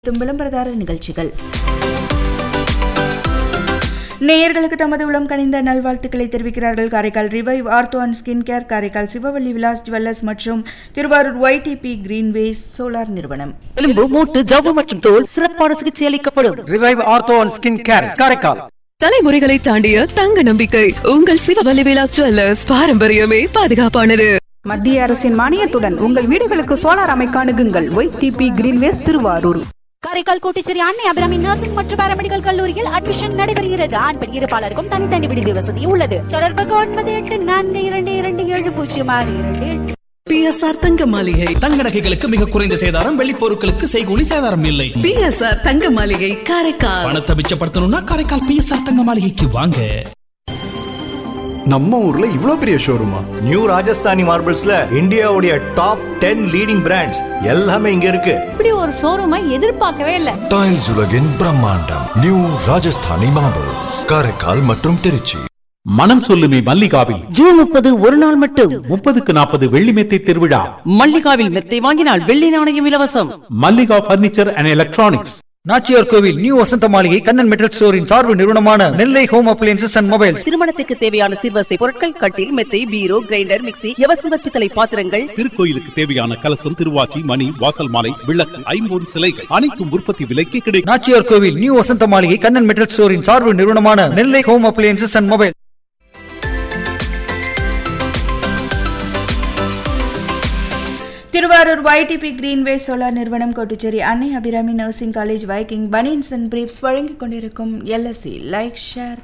விளம்பரதார நிகழ்ச்சிகள் நேயர்களுக்கு தமது உளம் கனிந்த நல்வாழ்த்துக்களை தெரிவிக்கிறார்கள் Karaikal revive ortho and skin care Karaikal Sivavalli Vilas jewellers மற்றும் திருவாரூர் ஒய்டிபி கிரீன்வேஸ் சோலார் நிறுவனம் எலும்பு மூட்டு ஜவ்வு மற்றும் தோல் சிறப்பான சிகிச்சை அளிக்கப்படும் revive ortho and skin care Karaikal தலைமுறைகளை தாண்டிய தங்க நம்பிக்கை உங்கள் சிவவல்லி விலாஸ் ஜுவல்லர்ஸ் பாரம்பரியமே பாதுகாப்பானது மத்திய அரசின் மானியத்துடன் உங்கள் வீடுகளுக்கு சோலார் அமைக்க அணுகுங்கள் Y TP greenways Thiruvarur Karaikal Kottucherry Annai Abirami nursing மற்றும் பாராமெடிக்கல் கல்லூரியில் அட்மிஷன் நடைபெறுகிறது ஆண் பெண் இருப்பாளருக்கும் தனித்தனி விடுதி வசதி உள்ளது தொடர்புக்கு ஒன்பது எட்டு நான்கு இரண்டு இரண்டு ஏழு பூஜ்ஜியம் ஆறு இரண்டு எட்டு பிஎஸ்ஆர் தங்க மாளிகை தங்க நகைகளுக்கு மிக குறைந்த சேதாரம் வெள்ளி பொருட்களுக்கு செய்கூலி சேதாரம் இல்லை பிஎஸ்ஆர் தங்க மாளிகை காரைக்கால் பணத்தை மிச்சப்படுத்தணும்னா காரைக்கால் பிஎஸ்ஆர் தங்க மாளிகைக்கு வாங்க நம்ம ஊர்ல இவ்ளோ பெரிய ஷோரூமா நியூ ராஜஸ்தானி மார்பிள்ஸ்ல இந்தியாவுடைய டாப் டென் லீடிங் பிராண்ட்ஸ் எல்லாமே இங்க இருக்கு இப்படி ஒரு ஷோரூமை எதிர்பார்க்கவே இல்லை டைல்ஸ் உலகின் பிரம்மாண்டம் நியூ ராஜஸ்தானி மார்பிள்ஸ் காரைக்கால் மற்றும் திருச்சி மனம் சொல்லுமே மல்லிகாவில் ஜூன் முப்பது ஒரு நாள் மட்டும் முப்பதுக்கு நாற்பது வெள்ளி மெத்தை திருவிழா மல்லிகாவில் மெத்தை வாங்கினால் வெள்ளி நாணயம் இலவசம் Mallika furniture and electronics Nachiyar Kovil new Vasantha Maligai Kannan metal ஸ்டோரின் சார்பு நிறுவனமான Nellai home appliances and mobiles திருமணத்துக்கு தேவையான சிறுவசை பொருட்கள் கட்டில் மெத்தை பீரோ கிரைண்டர் மிக்ஸி எவசிவ பித்தளை பாத்திரங்கள் திருக்கோயிலுக்கு தேவையான கலசம் திருவாச்சி மணி வாசல் மாலை விளக்கு ஐம்பொன் சிலைகள் அனைத்தும் உற்பத்தி விலைக்கு கிடைக்கும் நாச்சியார் கோவில் நியூ வசந்த மாளிகை கண்ணன் மெட்டல் ஸ்டோரின் சார்பு நிறுவனமான Nellai home appliances and mobile Thiruvarur YTP greenways solar நிறுவனம் Kottucherry Annai Abirami nursing college Viking banians and briefs வழங்கிக் கொண்டிருக்கும் எல்எஸ்சி லைக் ஷேர்